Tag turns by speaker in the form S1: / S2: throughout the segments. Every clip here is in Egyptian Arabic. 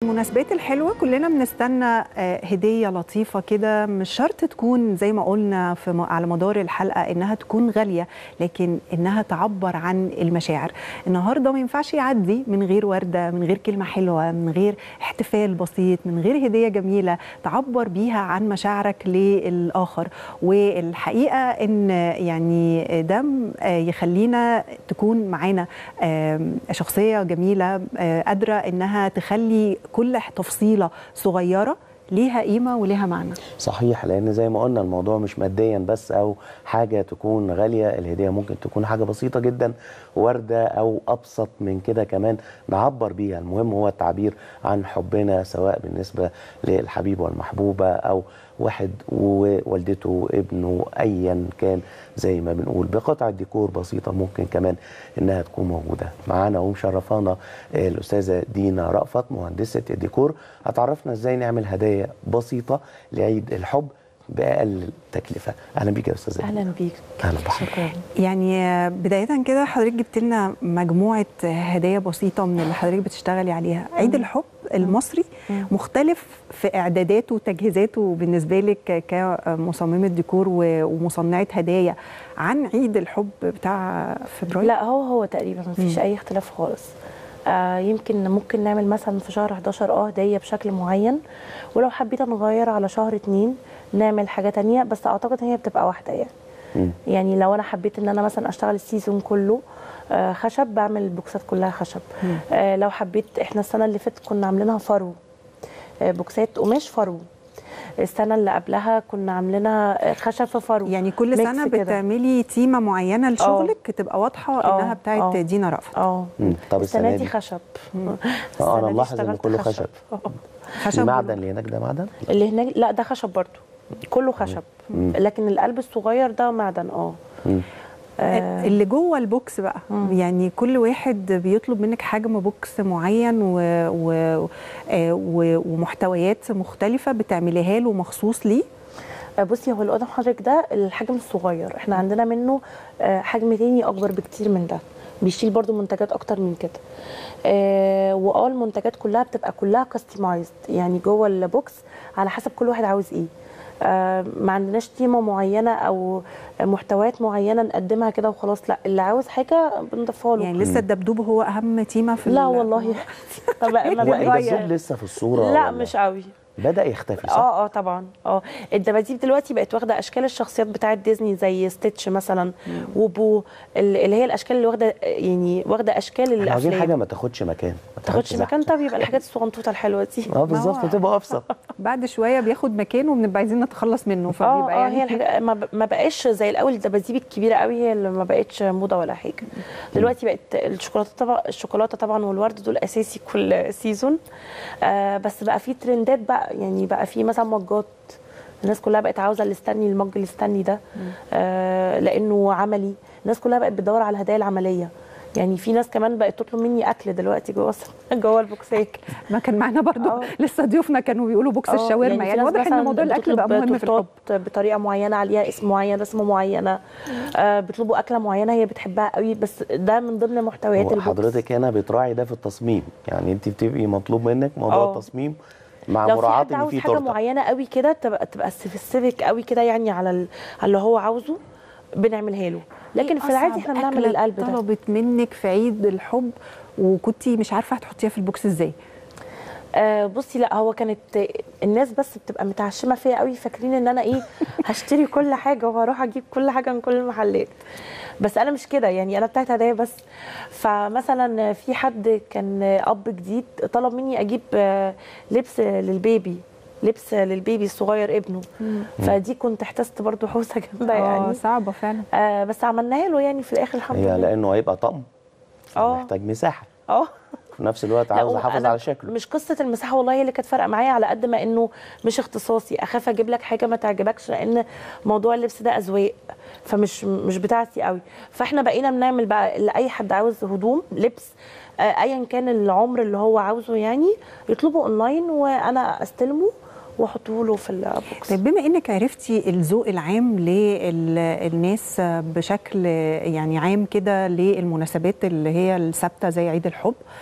S1: المناسبات الحلوة كلنا بنستنى آه، هدية لطيفة كده مش شرط تكون زي ما قلنا في م- على مدار الحلقة إنها تكون غالية لكن إنها تعبر عن المشاعر النهاردة ما ينفعش يعدي من غير وردة من غير كلمة حلوة من غير احتفال بسيط من غير هدية جميلة تعبر بيها عن مشاعرك للآخر والحقيقة إن يعني ده آه، يخلينا تكون معانا آم، شخصية جميلة آه، قادرة إنها تخلي كل تفصيلة صغيرة ليها قيمة وليها معنى
S2: صحيح لان زي ما قلنا الموضوع مش ماديا بس او حاجه تكون غاليه الهديه ممكن تكون حاجه بسيطه جدا ورده او ابسط من كده كمان نعبر بيها المهم هو التعبير عن حبنا سواء بالنسبه للحبيب والمحبوبه او واحد ووالدته ابنه ايا كان زي ما بنقول بقطعه ديكور بسيطه ممكن كمان انها تكون موجوده معانا ومشرفانا الاستاذه دينا رأفت مهندسه الديكور هتعرفنا ازاي نعمل هدايا بسيطه لعيد الحب باقل تكلفه اهلا بيك يا استاذه دينا.
S3: اهلا بيك
S2: اهلا بحضرتك
S3: شكرا
S1: يعني آه، بداية كده حضرتك جبت لنا مجموعة هدايا بسيطة من اللي حضرتك بتشتغلي عليها عيد الحب المصري
S3: مم.
S1: مختلف في إعداداته وتجهيزاته بالنسبة لك كمصممة ديكور و- ومصنعة هدايا عن عيد الحب بتاع فبراير
S3: لا هو هو تقريبا ما فيش
S1: مم.
S3: اي اختلاف خالص آه يمكن ممكن نعمل مثلا في شهر 11 اه هديه بشكل معين ولو حبيت نغير على شهر اتنين نعمل حاجه تانية بس اعتقد ان هي بتبقى واحده يعني
S2: مم.
S3: يعني لو انا حبيت ان انا مثلا اشتغل السيزون كله آه خشب بعمل البوكسات كلها خشب
S1: مم.
S3: آه لو حبيت احنا السنه اللي فاتت كنا عاملينها فرو آه بوكسات قماش فرو السنه اللي قبلها كنا عاملينها آه، خشب في فرو
S1: يعني كل
S3: ميكس
S1: سنة
S3: كده.
S1: بتعملي تيمة معينة لشغلك تبقى واضحة
S3: آه،
S1: إنها بتاعت
S3: آه.
S1: دينا رأفت
S3: اه
S2: مم. طب
S3: السنه
S2: السنه
S3: دي
S2: دي
S3: خشب
S2: اه
S3: السنة
S2: انا
S3: دي
S2: ملاحظ ان
S3: اشتغلت
S2: كله خشب
S3: آه.
S1: خشب
S2: المعدن اللي هناك ده معدن
S3: اللي هناك لا ده خشب برضو كله خشب
S2: مم.
S3: لكن القلب الصغير ده معدن اه
S2: مم.
S3: آه،
S1: اللي جوه البوكس بقى
S3: مم.
S1: يعني كل واحد بيطلب منك حجم بوكس معين و... و... آه، و... ومحتويات مختلفة بتعمليها له مخصوص ليه
S3: آه، بصي هو اللي قدام حضرتك ده الحجم الصغير احنا عندنا منه آه، حجم تاني اكبر بكتير من ده بيشيل برضو منتجات اكتر من كده آه واه المنتجات كلها بتبقى كلها كاستمايزد يعني جوه البوكس على حسب كل واحد عاوز ايه آه ما عندناش تيمه معينه او محتويات معينه نقدمها كده وخلاص لا اللي عاوز حاجه بنضيفها له
S1: يعني لسه الدبدوب هو أهم تيمة في
S3: لا
S1: ال-
S3: والله طب ما
S2: هو
S3: بقاش
S2: الدبدوب لسه في الصوره
S3: لا
S2: ولا
S3: مش قوي
S2: بدا يختفي صح
S3: اه اه طبعا اه الدباديب دلوقتي بقت واخده اشكال الشخصيات بتاعه ديزني زي ستيتش مثلا وبو ال- اللي هي الاشكال اللي واخده يعني واخده اشكال
S2: احنا عاوزين حاجه
S3: الافلام
S2: ما تاخدش مكان ما
S3: تاخدش
S2: زحمة.
S3: مكان طب يبقى الحاجات الصغنطوطه الحلوه دي
S2: اه بالظبط
S1: هو-
S2: تبقى ابسط
S1: بعد شوية بياخد مكان وبنبقى عايزين نتخلص منه
S3: اه
S1: فبيبقى
S3: اه
S1: يعني
S3: هي الحاجة ما ب- ما بقاش زي الاول الدباديب الكبيره قوي هي اللي ما بقتش موضه ولا حاجه دلوقتي بقت الشوكولاته طبعا الشوكولاته طبعا والورد دول اساسي كل سيزون آه بس بقى في ترندات بقى يعني بقى في مثلا مجات الناس كلها بقت عاوزه الاستني المج الاستني ده آه لانه عملي الناس كلها بقت بتدور على الهدايا العمليه يعني في ناس كمان بقت تطلب مني اكل دلوقتي جوه جوه البوكسات
S1: ما كان معانا برضو
S3: آه.
S1: لسه ضيوفنا كانوا بيقولوا بوكس
S3: آه،
S1: الشاورما
S3: في
S1: يعني,
S3: ناس
S1: واضح ان
S3: مثلاً
S1: موضوع الاكل بقى
S3: بتطلب
S1: مهم في الحب
S3: تورتات بطريقه معينه عليها اسم معين رسمه معينه آه بيطلبوا اكله معينه هي بتحبها قوي بس ده من ضمن محتويات
S2: هو
S3: البوكس
S2: حضرتك هنا بتراعي ده في التصميم يعني انت بتبقي مطلوب منك موضوع
S3: آه.
S2: التصميم مع
S3: لو في
S2: مراعاه
S3: حد
S2: ان
S3: عاوز
S2: في
S3: حاجه
S2: تورته
S3: معينه قوي كده تبقى تبقى سبيسيفيك قوي كده يعني على ال- على اللي هو عاوزه بنعملها له لكن في العادي احنا بنعمل القلب ده
S1: طلبت منك في عيد الحب وكنتي مش عارفه هتحطيها في البوكس ازاي
S3: آه بصي لا هو كانت الناس بس بتبقى متعشمه فيا قوي فاكرين ان انا ايه هشتري كل حاجه وهروح اجيب كل حاجه من كل المحلات بس انا مش كده يعني انا بتاعت هدايا بس فمثلا في حد كان اب جديد طلب مني اجيب آه، لبس للبيبي لبس للبيبي الصغير ابنه فدي كنت احتست برضو حوسه جامده
S1: اه
S3: يعني
S1: صعبه فعلا
S3: آه بس عملناها له يعني في الاخر الحمد
S2: هي
S3: لله
S2: لانه هيبقى طقم
S3: اه
S2: محتاج مساحه
S3: اه
S2: في نفس الوقت
S3: لا،
S2: عاوز احافظ
S3: وأنا
S2: على شكله
S3: مش قصه المساحه والله هي اللي كانت فارقه معايا على قد ما انه مش اختصاصي اخاف اجيب لك حاجه ما تعجبكش لان موضوع اللبس ده اذواق فمش مش بتاعتي قوي فاحنا بقينا بنعمل بقى اللي اي حد عاوز هدوم لبس آه، ايا كان العمر اللي هو عاوزه يعني يطلبه اونلاين وانا استلمه واحطه له في البوكس
S1: طيب بما انك عرفتي الذوق العام للناس بشكل يعني عام كده للمناسبات اللي هي الثابته زي عيد الحب
S3: مم.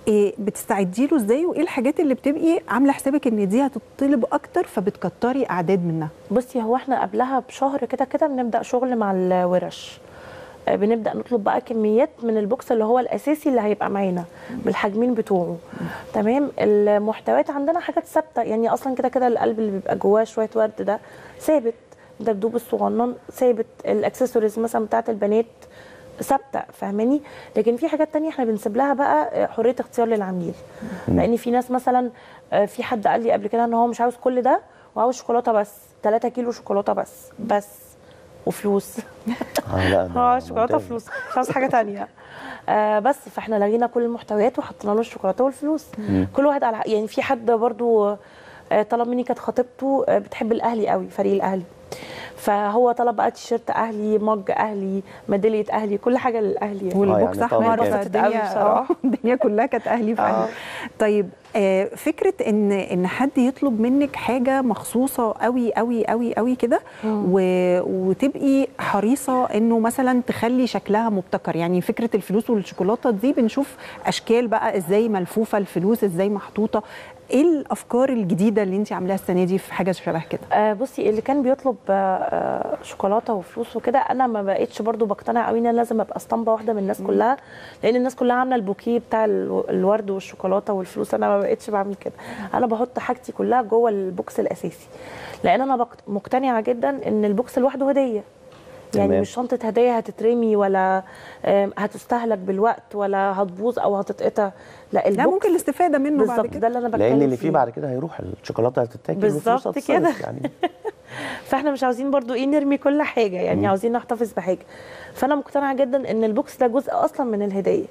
S1: إيه بتستعدي له ازاي وايه الحاجات اللي بتبقي عامله حسابك ان دي هتطلب اكتر فبتكتري اعداد منها
S3: بصي هو احنا قبلها بشهر كده كده بنبدا شغل مع الورش آه، بنبدا نطلب بقى كميات من البوكس اللي هو الاساسي اللي هيبقى معانا بالحجمين بتوعه تمام المحتويات عندنا حاجات ثابته يعني اصلا كده كده القلب اللي بيبقى جواه شويه ورد ده ثابت الدبدوب الصغنن ثابت الاكسسوارز مثلا بتاعت البنات ثابته فاهماني لكن في حاجات تانية احنا بنسيب لها بقى حريه اختيار للعميل لان في ناس مثلا آه، في حد قال لي قبل كده ان هو مش عاوز كل ده وعاوز شوكولاته بس 3 كيلو شوكولاته بس بس وفلوس
S2: اه لا ده
S3: اه شوكولاته
S2: ممتاز.
S3: وفلوس مش عاوز حاجه تانية آه بس فاحنا لغينا كل المحتويات وحطينا له الشوكولاته والفلوس كل واحد على يعني في حد برضو آه، طلب مني كانت خطيبته آه، بتحب الاهلي قوي فريق الاهلي فهو طلب بقى تيشيرت اهلي مج اهلي ميداليه اهلي كل حاجه للاهلي يعني.
S1: والبوكس
S2: يعني طبعاً
S1: احمر
S2: كده.
S1: فالدنيا
S3: قوي بصراحة.
S1: آه، الدنيا كلها كانت اهلي فعلا
S3: آه.
S1: طيب آه، فكره ان ان حد يطلب منك حاجه مخصوصه قوي قوي قوي قوي كده و- وتبقي حريصه انه مثلا تخلي شكلها مبتكر يعني فكره الفلوس والشوكولاته دي بنشوف اشكال بقى ازاي ملفوفه الفلوس ازاي محطوطه ايه الافكار الجديده اللي انت عاملاها السنه دي في حاجه شبه كده
S3: آه بصي اللي كان بيطلب آه، آه شوكولاته وفلوس وكده انا ما بقتش برضو بقتنع قوي ان انا لازم ابقى اسطمبه واحده من الناس كلها لان الناس كلها عامله البوكيه بتاع ال- الورد والشوكولاته والفلوس انا ما بقتش بعمل كده انا بحط حاجتي كلها جوه البوكس الاساسي لان انا بقت- مقتنعه جدا ان البوكس لوحده هديه يعني
S2: تمام.
S3: مش شنطه هديه هتترمي ولا آم، هتستهلك بالوقت ولا هتبوظ او هتتقطع لا
S1: لا
S3: البوكس
S1: ممكن الاستفاده منه بعد
S3: بالظبط
S1: كده
S3: ده اللي انا بتكلم
S2: لان اللي
S3: فيه
S2: فيه بعد كده هيروح الشوكولاته هتتاكل
S3: بالظبط
S2: والفلوس هتتصرف
S3: كده.
S2: يعني
S3: فاحنا مش عاوزين برضو ايه نرمي كل حاجه يعني
S2: مم.
S3: عاوزين نحتفظ بحاجه فانا مقتنعه جدا ان البوكس ده جزء اصلا من الهديه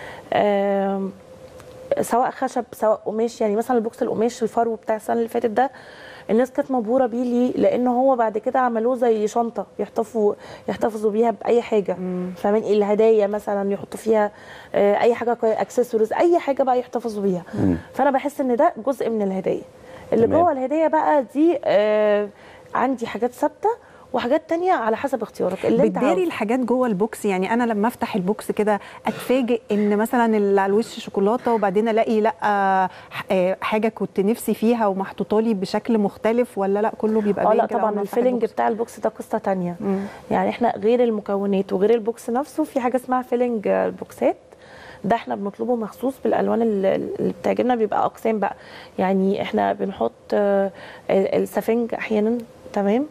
S3: آم، سواء خشب سواء قماش يعني مثلا البوكس القماش الفرو بتاع السنه اللي فاتت ده الناس كانت مبهوره بيه ليه؟ لان هو بعد كده عملوه زي شنطه يحتفظوا يحتفظوا بيها باي حاجه فاهمين إيه؟ الهدايا مثلا يحطوا فيها آه، اي حاجه اكسسوارز اي حاجه بقى يحتفظوا بيها
S2: مم.
S3: فانا بحس ان ده جزء من الهديه اللي
S2: تمام.
S3: جوه الهديه بقى دي آه عندي حاجات ثابته وحاجات تانية على حسب اختيارك اللي انت
S1: بتداري
S3: عاوزه
S1: الحاجات جوه البوكس يعني انا لما افتح البوكس كده اتفاجئ ان مثلا اللي على الوش شوكولاته وبعدين الاقي لا آه، آه، حاجه كنت نفسي فيها ومحطوطه لي بشكل مختلف ولا لا كله بيبقى
S3: اه
S1: باين
S3: لا
S1: كده
S3: طبعا
S1: أول ما أفتح
S3: الفيلنج
S1: البوكس؟
S3: بتاع البوكس ده قصه تانية
S1: مم.
S3: يعني احنا غير المكونات وغير البوكس نفسه في حاجه اسمها فيلنج آه، البوكسات ده احنا بنطلبه مخصوص بالالوان اللي اللي بتعجبنا بيبقى اقسام بقى يعني احنا بنحط آه، ال- السفنج احيانا تمام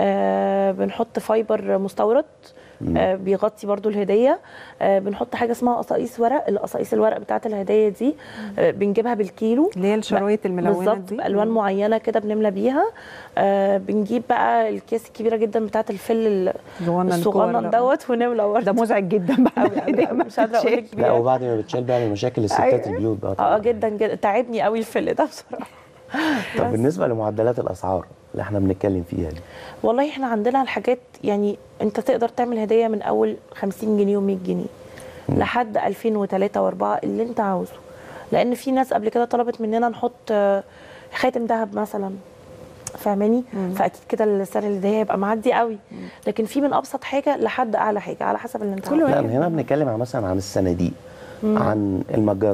S3: آه بنحط فايبر مستورد آه بيغطي برضو الهديه آه بنحط حاجه اسمها قصاقيس ورق القصاقيس الورق بتاعت الهديه دي آه بنجيبها بالكيلو
S1: اللي هي الشرايط الملونه
S3: بالظبط
S1: دي
S3: بالوان معينه كده بنملى بيها آه بنجيب بقى الكيس الكبيره جدا بتاعت الفل
S1: صغنن
S3: الصغنن
S1: كور.
S3: دوت ونملى ورد
S1: ده مزعج جدا بقى
S3: أوي أوي أوي. مش قادره اقول لك
S2: لا
S3: بيه.
S2: وبعد ما بتشال بيعمل مشاكل للستات
S3: أيوة.
S2: البيوت بقى
S3: اه
S2: طبعاً.
S3: جدا جدا تعبني قوي الفل ده بصراحه
S2: طب
S3: بس.
S2: بالنسبه لمعدلات الاسعار اللي احنا بنتكلم فيها دي
S3: والله احنا عندنا الحاجات يعني انت تقدر تعمل هديه من اول 50 جنيه و100 جنيه لحد 2003 و4 اللي انت عاوزه لان في ناس قبل كده طلبت مننا نحط آه، خاتم ذهب مثلا فاهماني فاكيد كده السعر الهديه هيبقى معدي قوي لكن في من ابسط حاجه لحد اعلى حاجه على حسب اللي انت
S1: كل
S3: عاوزه
S2: لا هنا بنتكلم عن مثلا عن الصناديق عن المجات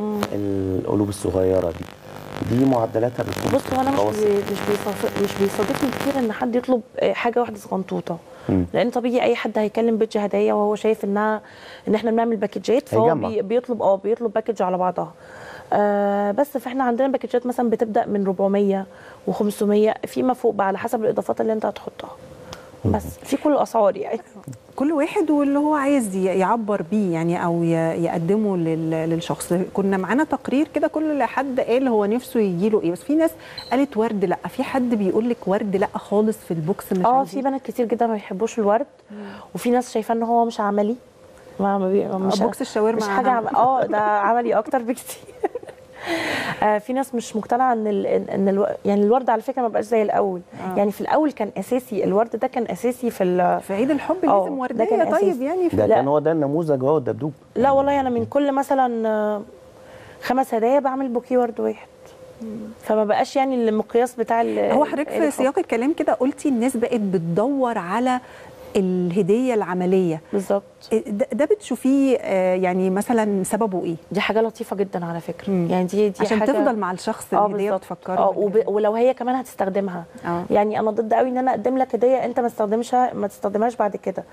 S2: القلوب الصغيره دي دي معدلاتها بتكون
S3: بص هو انا مش
S2: متوسط.
S3: بي مش بيصادف مش بيصادفني كتير ان حد يطلب آه، حاجه واحده صغنطوطه
S2: مم.
S3: لان طبيعي اي حد هيكلم بيدج هدايا وهو شايف انها ان احنا بنعمل باكجات فهو
S2: هيجمع.
S3: بي بيطلب اه بيطلب باكج على بعضها آه بس فاحنا عندنا باكجات مثلا بتبدا من 400 و500 فيما فوق بقى على حسب الاضافات اللي انت هتحطها بس في كل الاسعار يعني
S1: كل واحد واللي هو عايز ي- يعبر بيه يعني او ي- يقدمه لل- للشخص كنا معانا تقرير كده كل حد قال هو نفسه يجي له ايه بس في ناس قالت ورد لا في حد بيقول لك ورد لا خالص في البوكس مش
S3: اه
S1: عايزين.
S3: في بنات كتير جدا ما بيحبوش الورد وفي ناس شايفاه ان هو مش عملي ما ما بي- مش
S1: بوكس الشاورما
S3: مش حاجه عم... اه ده عملي اكتر بكتير آه في ناس مش مقتنعه ان ال... ان الو... يعني الورد على فكره ما بقاش زي الاول
S1: آه.
S3: يعني في الاول كان اساسي الورد ده كان اساسي في ال...
S1: في عيد الحب
S3: آه،
S1: لازم
S3: ده
S1: ورديه
S3: كان
S1: طيب
S3: أساسي.
S1: يعني في
S2: ده
S3: لا.
S2: كان هو ده النموذج هو الدبدوب
S3: لا والله انا من كل مثلا آه، خمس هدايا بعمل بوكيه ورد واحد فما بقاش يعني المقياس بتاع ال-
S1: هو حضرتك في
S3: الحب.
S1: سياق الكلام كده قلتي الناس بقت بتدور على الهديه العمليه
S3: بالظبط
S1: ده, ده بتشوفيه آه، يعني مثلا سببه ايه
S3: دي حاجه لطيفه جدا على فكره
S1: مم.
S3: يعني دي دي
S1: عشان
S3: حاجة
S1: تفضل مع الشخص
S3: اه
S1: الهديه
S3: بالظبط
S1: بتفكره
S3: اه وب... ولو هي كمان هتستخدمها
S1: اه
S3: يعني انا ضد قوي ان انا اقدم لك هديه انت ما تستخدمشها ما تستخدمهاش بعد كده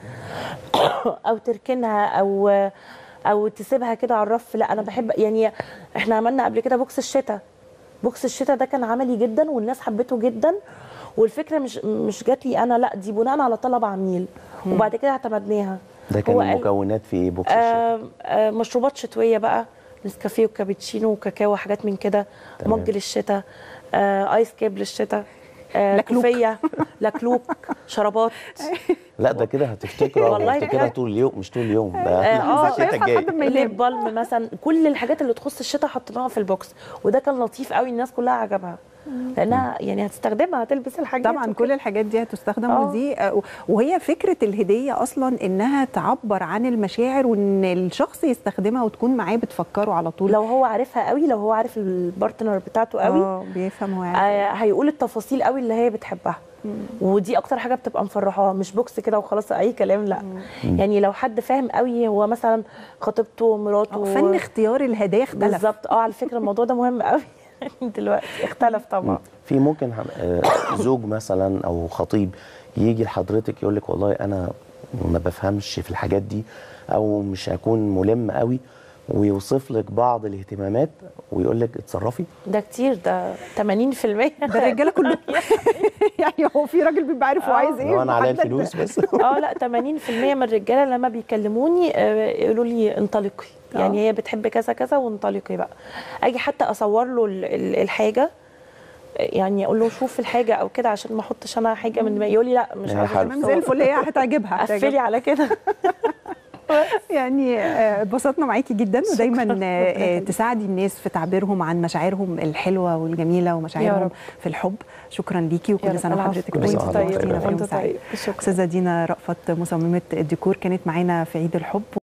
S3: او تركنها او او تسيبها كده على الرف لا انا بحب يعني احنا عملنا قبل كده بوكس الشتاء بوكس الشتاء ده كان عملي جدا والناس حبته جدا والفكره مش مش جات لي انا لا دي بناء على طلب عميل وبعد كده اعتمدناها
S2: ده كان
S3: هو قال-
S2: المكونات في ايه بوكس الشتاء
S3: آه آه مشروبات شتويه بقى نسكافيه وكابتشينو وكاكاو وحاجات من كده
S2: تمام.
S3: مج للشتاء آه ايس كيب للشتاء آه
S1: لكلوك.
S3: كوفيه لكلوك شربات
S2: لا ده كده هتفتكره
S3: والله
S2: هتفتكرها
S3: بجد.
S2: طول اليوم مش طول اليوم ده
S3: اه
S2: الشتاء
S1: يصحى
S2: الجاي
S1: لحد ما ينام.
S3: الليب بالم مثلا كل الحاجات اللي تخص الشتاء حطيناها في البوكس وده كان لطيف قوي الناس كلها عجبها لانها يعني هتستخدمها هتلبس الحاجات
S1: طبعا
S3: وكده.
S1: كل الحاجات دي هتستخدم
S3: آه.
S1: ودي آه، وهي فكره الهديه اصلا انها تعبر عن المشاعر وان الشخص يستخدمها وتكون معاه بتفكره على طول
S3: لو هو عارفها قوي لو هو عارف البارتنر بتاعته قوي
S1: اه بيفهم هو عارف
S3: آه، هيقول التفاصيل قوي اللي هي بتحبها ودي اكتر حاجه بتبقى مفرحاه مش بوكس كده وخلاص اي كلام لا يعني لو حد فاهم قوي هو مثلا خطيبته مراته
S1: فن اختيار الهدايا اختلف
S3: بالظبط اه على فكره الموضوع ده مهم قوي دلوقتي اختلف طبعا
S2: في ممكن آه، زوج مثلا او خطيب يجي لحضرتك يقول لك والله انا ما بفهمش في الحاجات دي او مش هكون ملم قوي ويوصف لك بعض الاهتمامات ويقول لك اتصرفي
S3: ده كتير ده 80%
S1: ده الرجاله كلهم يعني هو في راجل بيبقى عارف هو عايز ايه
S2: لو انا عليا
S1: محدد.
S2: الفلوس بس
S3: اه لا 80% من الرجاله لما بيكلموني آه، يقولوا لي انطلقي يعني هي بتحب كذا كذا وانطلقي بقى اجي حتى اصور له ال- ال- الحاجه يعني اقول له شوف الحاجه او كده عشان ما احطش انا حاجه من دماغي يقول لي لا مش
S2: يا
S3: عايزه
S2: حبيبي.
S1: تمام زي الفل هي هتعجبها
S3: قفلي
S1: هتعجبها.
S3: على كده
S1: يعني آه، اتبسطنا معاكي جدا ودايما آه، آه، تساعدي الناس في تعبيرهم عن مشاعرهم الحلوه والجميله
S3: يا
S1: ومشاعرهم
S3: رب.
S1: في الحب شكرا ليكي
S3: يا
S1: وكل
S3: رب،
S1: سنه
S3: العفو.
S1: وحضرتك
S2: كل
S1: طيبه
S2: سنة
S1: ونورتينا
S2: وحضرتك
S1: في
S2: طيبة.
S1: يوم
S3: وانت
S1: سعيد
S3: طيب شكرا
S1: استاذه دينا رأفت مصممه الديكور كانت معانا في عيد الحب